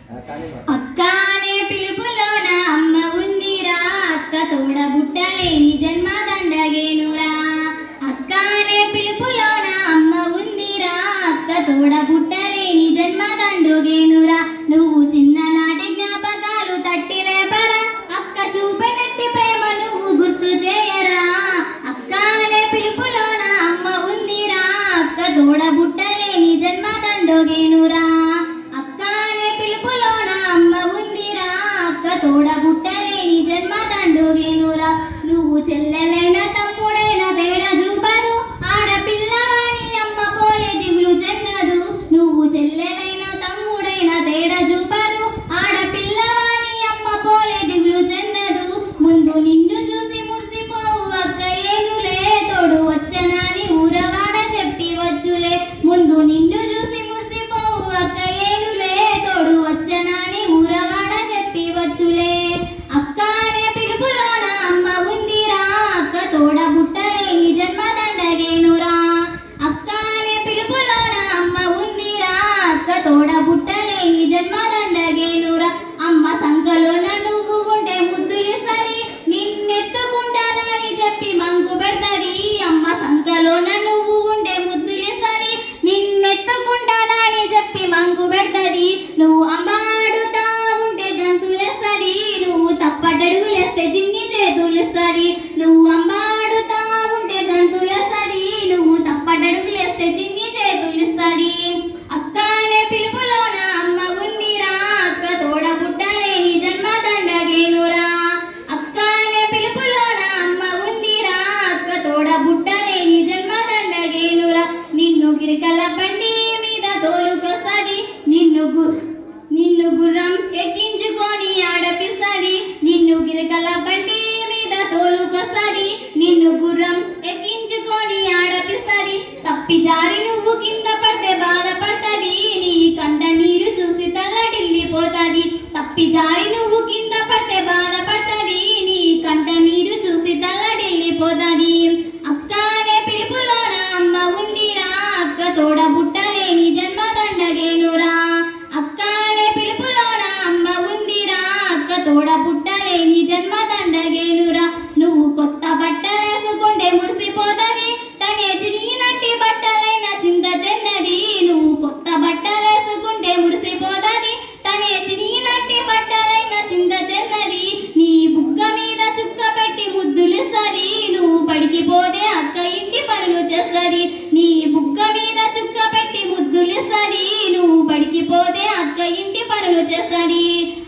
అక్క అనే పిలుపులోన అమ్మ ఉందిరా అక్క తోడ బుట్టలేని జన్మ దండగేనురా అక్క అనే పిలుపులోన అమ్మ ఉందిరా అక్క తోడ బుట్టలేని జన్మ దండుగేనురా నువ్వు చిన్ననాటి జ్ఞాపకాలు తట్టి లేపరా అక్క చూపినట్టి ప్రేమ నువ్వు గుర్తు చేయరా అక్క అనే పిలుపులోన అమ్మ ఉందిరా అక్క తోడ బుట్టలేని జన్మ దండుగేనురా అక్క అనే పిలుపులోన అమ్మ ఉందిరా అక్క తోడ బుట్టలేని జన్మ దండుగేనురా నువ్వు చెల్లెలైన తమ్ముడైన తేడా చూపదు ఆడపిల్లవాని అమ్మ పోలే దిగులు చెందదు నువ్వు చెల్లెలైన తమ్ముడైన తేడా చూపదు ఆడపిల్లవాని అమ్మ పోలే దిగులు చెందదు ముందు నిన్ను చూసి మురిసిపోవు అక్క ఏనులే తోడు వచ్చనాని ఊరవాడ చెప్పి వచ్చులే ముందు నిన్ను చూసి మురిసిపోవు అక్క ఏనులే తోడు వచ్చనాని ఊరవాడ చెప్పి వచ్చులే అక్క అనే పిలుపులోన అమ్మ ఉందిరా అక్క తోడ బుట్టలేని జన్మ దండగేనురా అక్క అనే పిలుపులోన అమ్మ ఉందిరా అక్క తోడ బుట్టలేని జన్మ దండగేనురా అమ్మ సంకలోన నువ్వు ఉంటే ముద్దులిసరి నిన్నెత్తుకుంటానని చెప్పి మంగు పెడతది అమ్మ సంకలోన నువ్వు ఉండే ముద్దులిసరి నిన్నెత్తుకుంటానని చెప్పి మంగు పెడతది నువ్వు అమ్మ ఆడుతా ఉంటే గంతులేస్తది నువ్వు తప్పటడుగులేస్తే చిన్ని చేతులిస్తది నువ్వు అమ్మ ఆడుతా ఉంటే గంతులేస్తది నువ్వు తప్పటడుగులేస్తే చిన్ని చేతులిస్తది అక్క అనే పిలుపులోన అమ్మ ఉందిరా అక్క తోడ పుట్టలేని జన్మ దండగేనురా అక్క అనే పిలుపులోన అమ్మ ఉందిరా అక్క తోడ బుట్టలేని జన్మ దండగేనురా నిన్ను గిరికల బండి మీద తోలుకొస్తది నిన్ను గు- నిన్ను గుర్రం ఎక్కించుకొని ఆడపిస్తది నిన్ను గిరికల బండి మీద తోలుకొస్తది నిన్ను గుర్రం ఎక్కించుకొని ఆడపిస్తది తప్పి జారి నువ్వు కింద పడితే బాధపడతది నీ కంట నీరు చూసి తల్లడిల్లిపోతది తప్పి జారి నువ్వు కింద పడితే బాధపడతది నీ కంట నీరు చూసి తల్లడిల్లిపోతది అక్క అనే పిలుపులోన అమ్మ ఉందిరా అక్క తోడ బుట్టలేని జన్మ దండగేనురా అక్క అనే పిలుపులోన అమ్మ ఉందిరా అక్క తోడ బుట్టలేని జన్మ దండగేనురా నువ్వు కొత్త బట్టలేసుకుంటే మురిసిపోతది తనే చిరిగినట్టి బట్టలైన చింత చెన్నది నువ్వు కొత్త బట్టలేసుకుంటే మురిసిపోతది తనే చిరిగినట్టి బట్టలైన చింత చెన్నది నీ బుగ్గ మీద చుక్క పెట్టి ముద్దులిస్తది నువ్వు పడికిపోతే అక్క ఇంటి పనులు చేస్తది నీ బుగ్గ మీద చుక్క పెట్టి ముద్దులిస్తది నువ్వు పడికిపోతే అక్క ఇంటి పనులు చేస్తది